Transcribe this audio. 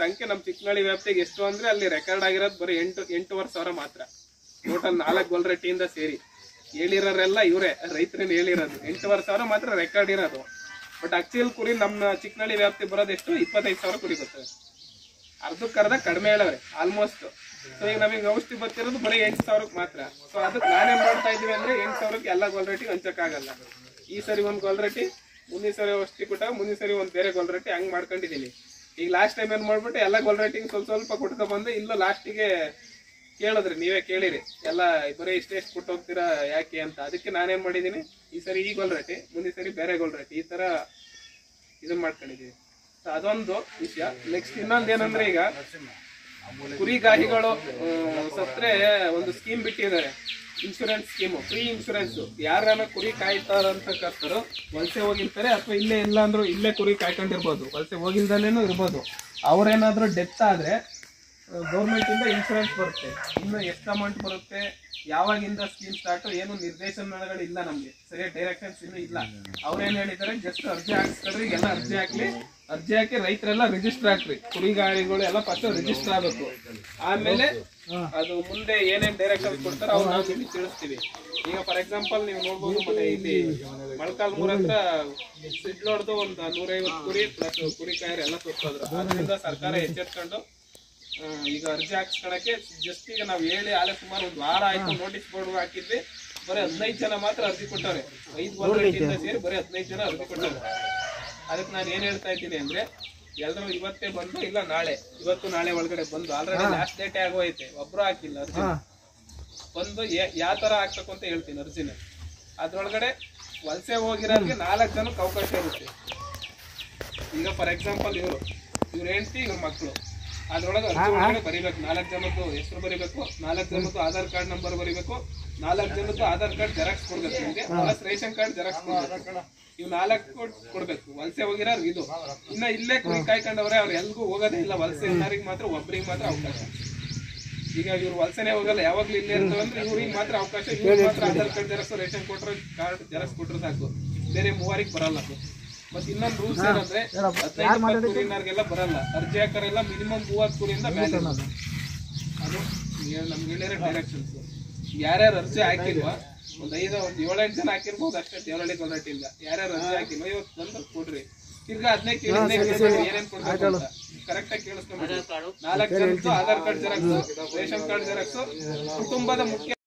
ಅಂಕೆ ನಮ್ ಚಿಕ್ಕನಳ್ಳಿ ವ್ಯಾಪ್ತಿಗೆ ಎಷ್ಟು ಅಂದ್ರೆ ಅಲ್ಲಿ ರೆಕಾರ್ಡ್ ಆಗಿರೋದು ಬರೀ ಎಂಟು ಎಂಟೂವರೆ ಸಾವಿರ ಮಾತ್ರ ಟೋಟಲ್ ನಾಲ್ಕು ಗೊಲ್ರಟ್ಟಿಯಿಂದ ಸೇರಿ ಹೇಳಿರೋರೆಲ್ಲ ಇವರೇ ರೈತರೇನು ಹೇಳಿರೋದು ಎಂಟೂವರೆ ಸಾವಿರ ಮಾತ್ರ ರೆಕಾರ್ಡ್ ಇರೋದು ಬಟ್ ಆಕ್ಚುಯಲ್ ಕುರಿ ನಮ್ಮ ಚಿಕ್ಕನಳ್ಳಿ ವ್ಯಾಪ್ತಿ ಬರೋದು ಎಷ್ಟು ಇಪ್ಪತ್ತೈದು ಸಾವಿರ ಕುರಿ ಬರ್ತದೆ ಅರ್ಧಕ್ಕೆ ಅರ್ಧ ಕಡಿಮೆ ಹೇಳವ್ರೆ ಆಲ್ಮೋಸ್ಟ್ ಸೊ ಈಗ ನಮಗೆ ಔಷಧಿ ಬರ್ತಿರೋದು ಬರೀ ಎಂಟು ಸಾವಿರಕ್ಕೆ ಮಾತ್ರ ಸೊ ಅದಕ್ಕೆ ನಾನೇನ್ ಮಾಡ್ತಾ ಇದೀವಿ ಅಂದ್ರೆ ಎಂಟು ಸಾವಿರಕ್ಕೆ ಎಲ್ಲ ಗೊಲ್ರಟ್ಟಿ ಹಂಚಕ್ಕಾಗಲ್ಲ ಈ ಸರಿ ಒಂದು ಗೊಲ್ರಟ್ಟಿ ಮುಂದಿನ ಸರಿ ಔಷಧಿ ಕೊಟ್ಟಾಗ ಮುಂದಿನ ಸರಿ ಒಂದು ಬೇರೆ ಗೊಲ್ರಟ್ಟಿ ಹಂಗ್ ಮಾಡ್ಕೊಂಡಿದೀನಿ ಈಗ ಲಾಸ್ಟ್ ಟೈಮ್ ಏನ್ ಮಾಡ್ಬಿಟ್ಟು ಎಲ್ಲ ಗೊಲ್ರಟ್ಟಿಗೆ ಸ್ವಲ್ಪ ಸ್ವಲ್ಪ ಕೊಟ್ಕೊ ಬಂದು ಇಲ್ಲ ಲಾಸ್ಟಿಗೆ ಕೇಳಿದ್ರಿ ನೀವೇ ಕೇಳಿರಿ ಎಲ್ಲ ಬರೀ ಇಷ್ಟೇ ಎಷ್ಟು ಕೊಟ್ಟು ಹೋಗ್ತೀರಾ ಯಾಕೆ ಅಂತ ಅದಕ್ಕೆ ನಾನೇನ್ ಮಾಡಿದೀನಿ ಈ ಸರಿ ಈ ಗೊಲ್ರಟ್ಟಿ ಮುಂದಿನ ಸರಿ ಬೇರೆ ಗೊಲ್ರಟ್ಟಿ ಈ ತರ ಇದನ್ನ ಮಾಡ್ಕೊಂಡಿದೀವಿ So ಅದೊಂದು ವಿಷಯ ನೆಕ್ಸ್ಟ್ ಇನ್ನೊಂದು ಏನಂದ್ರೆ ಈಗ ಕುರಿಗಾಹಿಗಳು ಆ, ಸತ್ರೆ ಒಂದು ಸ್ಕೀಮ್ ಬಿಟ್ಟಿದ್ದಾರೆ ಇನ್ಶೂರೆನ್ಸ್ ಸ್ಕೀಮು ಫ್ರೀ ಇನ್ಶೂರೆನ್ಸ್ ಯಾರನ್ನ ಕುರಿ ಕಾಯ್ತಾರಂತ ಕರ್ತರು ವಲಸೆ ಹೋಗಿರ್ತಾರೆ ಅಥವಾ ಇಲ್ಲೇ ಇಲ್ಲ ಅಂದ್ರೂ ಇಲ್ಲೇ ಕುರಿ ಕಾಯ್ಕೊಂಡಿರ್ಬೋದು ವಲಸೆ ಹೋಗಿಲ್ದಲೇನು ಇರ್ಬೋದು ಅವ್ರೇನಾದ್ರೂ ಡೆತ್ ಆದ್ರೆ ಗೌರ್ಮೆಂಟ್ ಇಂದ ಇನ್ಶೂರೆನ್ಸ್ ಬರುತ್ತೆ ಇನ್ನು ಎಷ್ಟು ಅಮೌಂಟ್ ಬರುತ್ತೆ ಯಾವಾಗಿಂದ ಸ್ಕೀಮ್ ಸ್ಟಾರ್ಟ್ ಏನು ನಿರ್ದೇಶನಗಳು ಇಲ್ಲ ನಮ್ಗೆ ಸರಿಯಾಗಿ ಡೈರೆಕ್ಷನ್ಸ್ ಇನ್ನೂ ಇಲ್ಲ ಅವ್ರೇನ್ ಹೇಳಿದ್ದಾರೆ ಜಸ್ಟ್ ಅರ್ಜಿ ಹಾಕ್ಸ್ಕೊಳ್ರಿ ಈಗೆಲ್ಲ ಅರ್ಜಿ ಹಾಕ್ಲಿ ಅರ್ಜಿ ಹಾಕಿ ರೈತರೆಲ್ಲ ರಿಜಿಸ್ಟರ್ ಹಾಕ್ರಿ ಕುರಿಗಾರಿಗಳು ಎಲ್ಲ ಫಸ್ಟ್ ರಿಜಿಸ್ಟರ್ ಆಗ್ಬೇಕು ಆಮೇಲೆ ಅದು ಮುಂದೆ ಏನೇನ್ ಡೈರೆಕ್ಷನ್ ಕೊಡ್ತಾರೋ ಅವ್ರು ನಾವು ನಿಮಗೆ ತಿಳಿಸ್ತೀವಿ ಈಗ ಫಾರ್ ಎಕ್ಸಾಂಪಲ್ ನೀವು ನೋಡ್ಬೋದು ಮತ್ತೆ ಇಲ್ಲಿ ಮೊಳಕಾಲ್ ಮೂರ್ ಹತ್ರ ಸಿಡ್ಲೋಡ್ದು ಒಂದು ನೂರೈವತ್ತು ಕುರಿ ಪ್ಲಸ್ ಕುರಿ ಕಾಯರ್ ಎಲ್ಲ ಸುತ್ತೋದ್ರು ಅದರಿಂದ ಸರ್ಕಾರ ಎಚ್ಚೆತ್ಕೊಂಡು ಆ, ಈಗ ಅರ್ಜಿ ಹಾಕ್ಸ್ಕೊಳಕ್ಕೆ ಜಸ್ಟ್ ಈಗ ನಾವ್ ಹೇಳಿ ಆಲೆ ಸುಮಾರು ಒಂದು ವಾರ ಆಯ್ತು ನೋಟಿಸ್ ಬೋರ್ಡ್ ಹಾಕಿದ್ವಿ ಬರೀ ಹದಿನೈದು ಜನ ಮಾತ್ರ ಅರ್ಜಿ ಕೊಟ್ಟವ್ರೆ ಐದು ಗೌರ್ಮೆಂಟಿಂದ ಸೇರಿ ಬರೀ ಹದಿನೈದು ಜನ ಅರ್ಜಿ ಕೊಟ್ಟವ್ರೆ ಅದಕ್ಕೆ ನಾನು ಏನ್ ಹೇಳ್ತಾ ಇದ್ದೀನಿ ಅಂದ್ರೆ ಎಲ್ಲರೂ ಇವತ್ತೇ ಬಂದು ಇಲ್ಲ ನಾಳೆ ಇವತ್ತು ನಾಳೆ ಒಳಗಡೆ ಬಂದು ಆಲ್ರೆಡಿ ಲಾಸ್ಟ್ ಡೇಟೇ ಆಗೋಯ್ತೆ ಒಬ್ರು ಹಾಕಿಲ್ಲ ಅರ್ಜಿ ಬಂದು ಯಾವ ತರ ಹಾಕ್ಬೇಕು ಅಂತ ಹೇಳ್ತೀನಿ ಅರ್ಜಿನ ಅದ್ರೊಳಗಡೆ ವಲಸೆ ಹೋಗಿರೋರಿಗೆ ನಾಲ್ಕು ಜನಕ್ಕೆ ಅವಕಾಶ ಇರುತ್ತೆ ಈಗ ಫಾರ್ ಎಕ್ಸಾಂಪಲ್ ಇವರು ಇವ್ರ ಹೆಂಡತಿ ಇವ್ರ ಮಕ್ಕಳು ಅದ್ರೊಳಗೆ ಅರ್ಜಿ ಒಳಗಡೆ ಬರಿಬೇಕು ನಾಲ್ಕು ಜನದ್ದು ಹೆಸರು ಬರಿಬೇಕು ನಾಲ್ಕು ಜನದ್ದು ಆಧಾರ್ ಕಾರ್ಡ್ ನಂಬರ್ ಬರಿಬೇಕು ನಾಲ್ಕು ಜನದ್ದು ಆಧಾರ್ ಕಾರ್ಡ್ ಜೆರಾಕ್ಸ್ ಕೊಡ್ಬೇಕು ನಿಮ್ಗೆ ಪ್ಲಸ್ ರೇಷನ್ ಕಾರ್ಡ್ ಜೆರಾಕ್ಸ್ ಕೊಡ್ಬೇಕು ಇವ್ ನಾಲ್ಕು ಕೊಡ್ಬೇಕು ವಲಸೆ ಹೋಗಿರೋರು ಇದು ಇನ್ನ ಇಲ್ಲೇ ಕುರಿ ಕಾಯ್ಕೊಂಡವ್ರೆ ಅವ್ರು ಎಲ್ಗೂ ಹೋಗೋದೇ ಇಲ್ಲ ವಲಸೆ ಎಲ್ಲರಿಗೆ ಮಾತ್ರ ಒಬ್ರಿಗೆ ಮಾತ್ರ ಅವಕಾಶ ಈಗ ಇವ್ರು ವಲಸೆನೆ ಹೋಗಲ್ಲ ಯಾವಾಗ್ಲೂ ಇಲ್ಲೇ ಇರ್ತವೆ ಅಂದ್ರೆ ಇವ್ರಿಗೆ ಮಾತ್ರ ಅವಕಾಶ ಇವ್ರಿಗೆ ಮಾತ್ರ ಆಧಾರ್ ಕಾರ್ಡ್ ಜೆರಾಕ್ಸ್ ರೇಷನ್ ಕೊಟ್ರೆ ಕಾರ್ಡ್ ಜೆರಾಕ್ಸ್ ಕೊಟ್ರೆ ಸಾಕು ಬೇರೆ ಮೂವರಿಗೆ ಬರಲ್ಲ ಅದು ಮತ್ತೆ ಇನ್ನೊಂದು ರೂಲ್ಸ್ ಏನಂದ್ರೆ ಹದಿನೈದು ಕುರಿನವ್ರಿಗೆಲ್ಲ ಬರಲ್ಲ ಅರ್ಜಿ ಹಾಕರೆಲ್ಲ ಮಿನಿಮಮ್ ಮೂವತ್ತು ಕುರಿಯಿಂದ ಮೇಲೆ ಇರೋದು. ಅದು ಏ- ನಮ್ಗೆ ಹೇಳಿರೋ ಡೈರೆಕ್ಷನ್ಸ್ ಯಾರ್ಯಾರು ಅರ್ಜಿ ಹಾಕಿಲ್ವಾ ಒಂದ್ ಐದು ಒಂದ್ ಏಳೆಂಟು ಜನ ಹಾಕಿರ್ಬೋದು ಅಷ್ಟೇ ದೇವರಳ್ಳಿ ಗೌರ್ಮೆಂಟಿಂದ ಯಾರ್ಯಾರು ಅರ್ಜಿ ಹಾಕಿಲ್ವಾ ಇವತ್ತು ಬಂದು ಕೊಡ್ರಿ ತಿರ್ಗಾ ಅದನ್ನೇ ಕೇಳಿ ಏನೇನ್ ಕೊಡ್ಬೇಕು ಅಂತ ಕರೆಕ್ಟ್ ಆಗಿ ಕೇಳಿಸ್ಕೊಂಡ್ಬಿಡಿ ನಾಲ್ಕು ಜನದ್ದು Aadhaar card xerox ration card xerox ಕುಟುಂಬದ ಮುಖ್ಯ